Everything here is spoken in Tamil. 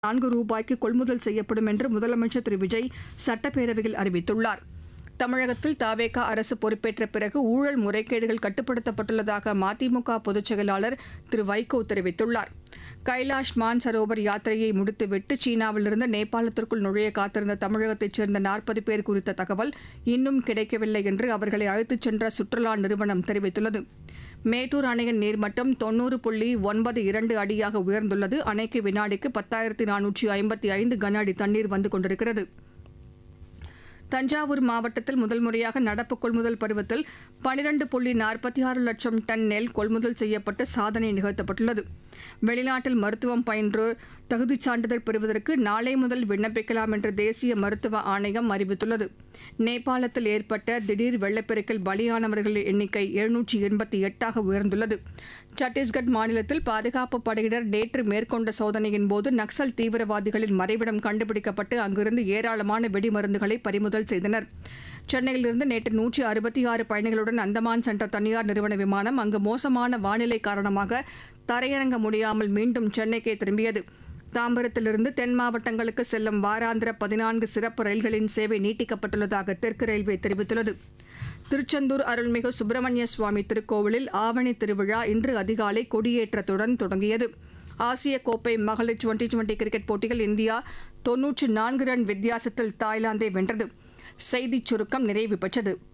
நான்கு ரூபாய்க்கு கொள்முதல் செய்யப்படும் என்று முதலமைச்சர் திரு விஜய் சட்டப்பேரவையில் அறிவித்துள்ளார் தமிழகத்தில் தாவேகா அரசு பொறுப்பேற்ற பிறகு ஊழல் முறைகேடுகள் கட்டுப்படுத்தப்பட்டுள்ளதாக மதிமுக பொதுச் செயலாளர் திரு வைகோ தெரிவித்துள்ளார் கைலாஷ் மான்சரோவர் யாத்திரையை முடித்துவிட்டு சீனாவிலிருந்து நேபாளத்திற்குள் நுழைய காத்திருந்த தமிழகத்தைச் சேர்ந்த நாற்பது பேர் குறித்த தகவல் இன்னும் கிடைக்கவில்லை என்று அவர்களை அழைத்துச் சென்ற சுற்றுலா நிறுவனம் தெரிவித்துள்ளது மேட்டூர் அணையின் நீர்மட்டம் தொன்னூறு புள்ளி ஒன்பது இரண்டு அடியாக உயர்ந்துள்ளது அணைக்கு வினாடிக்கு பத்தாயிரத்தி நானூற்றி ஐம்பத்தி ஐந்து கன அடி தண்ணீர் வந்து கொண்டிருக்கிறது தஞ்சாவூர் மாவட்டத்தில் முதல் முறையாக நடப்பு கொள்முதல் பருவத்தில் பனிரண்டு புள்ளி நாற்பத்தி ஆறு லட்சம் டன் நெல் கொள்முதல் செய்யப்பட்டு சாதனை நிகழ்த்தப்பட்டுள்ளது வெளிநாட்டில் மருத்துவம் பயின்று தகுதிச் சான்றிதழ் பெறுவதற்கு நாளை முதல் விண்ணப்பிக்கலாம் என்று தேசிய மருத்துவ ஆணையம் அறிவித்துள்ளது நேபாளத்தில் ஏற்பட்ட திடீர் வெள்ளப்பெருக்கில் பலியானவர்களின் எண்ணிக்கை எழுநூற்றி எண்பத்தி எட்டாக உயர்ந்துள்ளது சத்தீஸ்கட் மாநிலத்தில் பாதுகாப்பு படையினர் நேற்று மேற்கொண்ட சோதனையின் போது நக்சல் தீவிரவாதிகளின் மறைவிடம் கண்டுபிடிக்கப்பட்டு அங்கிருந்து ஏராளமான வெடிமருந்துகளை பறிமுதல் செய்தனர் சென்னையிலிருந்து நேற்று நூற்றி அறுபத்தி ஆறு பயணிகளுடன் அந்தமான் சென்ற தனியார் நிறுவன விமானம் அங்கு மோசமான வானிலை காரணமாக தரையிறங்க முடியாமல் மீண்டும் சென்னைக்கே திரும்பியது தாம்பரத்திலிருந்து தென் மாவட்டங்களுக்கு செல்லும் வாராந்திர பதினான்கு சிறப்பு ரயில்களின் சேவை நீட்டிக்கப்பட்டுள்ளதாக தெற்கு ரயில்வே தெரிவித்துள்ளது திருச்செந்தூர் அருள்மிகு சுப்பிரமணிய சுவாமி திருக்கோவிலில் ஆவணி திருவிழா இன்று அதிகாலை கொடியேற்றத்துடன் தொடங்கியது ஆசிய கோப்பை மகளிர் டுவெண்டி டுவெண்டி கிரிக்கெட் போட்டியில் இந்தியா தொன்னூற்று நான்கு ரன் வித்தியாசத்தில் தாய்லாந்தை வென்றது செய்திச் சுருக்கம் நிறைவு பெற்றது